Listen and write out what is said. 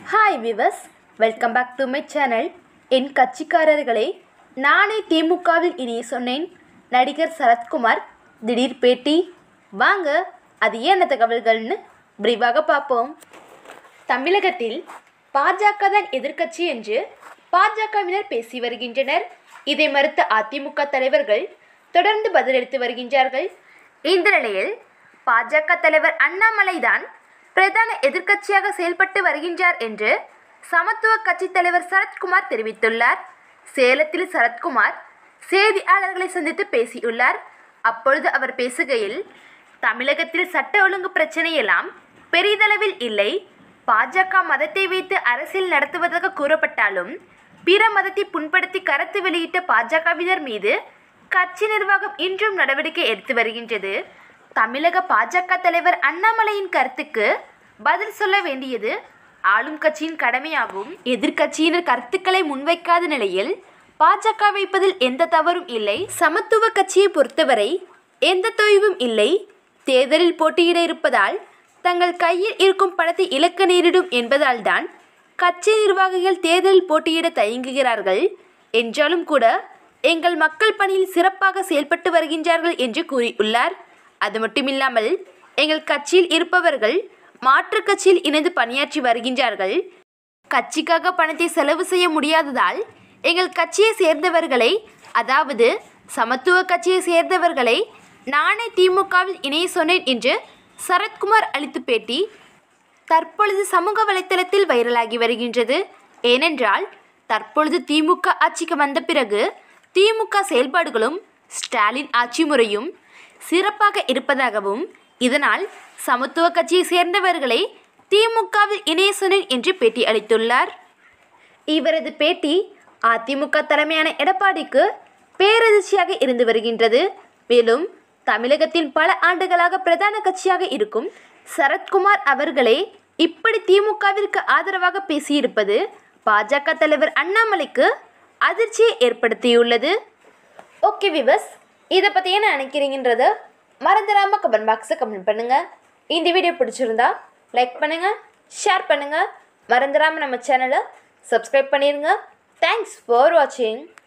hi viewers welcome back to my channel என் கட்சிக்காரர்களே நானே திமுகவில் இனி சொன்னேன் நடிகர் சரத்குமார் திடீர் பேட்டி வாங்க அது என்ன தகவல்கள்னு விரிவாக பார்ப்போம் தமிழகத்தில் பாஜக தான் எதிர்க்கட்சி என்று பாஜகவினர் பேசி வருகின்றனர் இதை மறுத்த அதிமுக தலைவர்கள் தொடர்ந்து பதிலளித்து வருகின்றார்கள் இந்த நிலையில் பாஜக தலைவர் அண்ணாமலை தான் பிரதான எதிர்க்கட்சியாக செயல்பட்டு வருகின்றார் என்று சமத்துவ கட்சி தலைவர் சரத்குமார் தெரிவித்துள்ளார் சேலத்தில் சரத்குமார் செய்தியாளர்களை சந்தித்து பேசியுள்ளார் அப்பொழுது அவர் பேசுகையில் தமிழகத்தில் சட்ட ஒழுங்கு பிரச்சனையெல்லாம் பெரிதளவில் இல்லை பாஜக மதத்தை வைத்து அரசியல் நடத்துவதாக கூறப்பட்டாலும் பிற மதத்தை புண்படுத்தி கருத்து வெளியிட்ட பாஜகவினர் மீது கட்சி நிர்வாகம் இன்றும் நடவடிக்கை எடுத்து வருகின்றது தமிழக பாஜக தலைவர் அண்ணாமலையின் கருத்துக்கு பதில் சொல்ல வேண்டியது ஆளும் கட்சியின் கடமையாகும் எதிர்க்கட்சியினர் கருத்துக்களை முன்வைக்காத நிலையில் பாஜக வைப்பதில் எந்த தவறும் இல்லை சமத்துவ கட்சியை பொறுத்தவரை எந்த தொய்வும் இல்லை தேர்தலில் போட்டியிட இருப்பதால் தங்கள் கையில் இருக்கும் பணத்தை இழக்க நேரிடும் என்பதால்தான் கட்சி நிர்வாகிகள் தேர்தலில் போட்டியிட தயங்குகிறார்கள் என்றாலும் கூட எங்கள் மக்கள் பணியில் சிறப்பாக செயல்பட்டு வருகின்றார்கள் என்று கூறியுள்ளார் அது மட்டுமில்லாமல் எங்கள் கட்சியில் இருப்பவர்கள் மாற்றுக் கட்சியில் இணைந்து பணியாற்றி வருகின்றார்கள் கட்சிக்காக பணத்தை செலவு செய்ய முடியாததால் எங்கள் கட்சியை சேர்ந்தவர்களை அதாவது சமத்துவ கட்சியை சேர்ந்தவர்களை நானே திமுகவில் இணைய சொன்னேன் என்று சரத்குமார் அளித்த பேட்டி தற்பொழுது சமூக வலைத்தளத்தில் வைரலாகி வருகின்றது ஏனென்றால் தற்பொழுது திமுக ஆட்சிக்கு வந்த பிறகு திமுக செயல்பாடுகளும் ஸ்டாலின் ஆட்சி முறையும் சிறப்பாக இருப்பதாகவும் இதனால் சமத்துவ கட்சியை சேர்ந்தவர்களை திமுகவில் இணைய சொன்னேன் என்று பேட்டி அளித்துள்ளார் இவரது பேட்டி அதிமுக தலைமையான எடப்பாடிக்கு பேரதிர்ச்சியாக இருந்து வருகின்றது மேலும் தமிழகத்தில் பல ஆண்டுகளாக பிரதான கட்சியாக இருக்கும் சரத்குமார் அவர்களே இப்படி திமுகவிற்கு ஆதரவாக பேசியிருப்பது பாஜக தலைவர் அண்ணாமலைக்கு அதிர்ச்சியை ஏற்படுத்தியுள்ளது ஓகே விவஸ் இதை பற்றி என்ன நினைக்கிறீங்கன்றத மறந்துடாமல் கமெண்ட் பாக்ஸை கமெண்ட் பண்ணுங்கள் இந்த வீடியோ பிடிச்சிருந்தா லைக் பண்ணுங்கள் ஷேர் பண்ணுங்கள் மறந்துடாமல் நம்ம சேனலை சப்ஸ்கிரைப் பண்ணிடுங்க தேங்க்ஸ் ஃபார் வாட்சிங்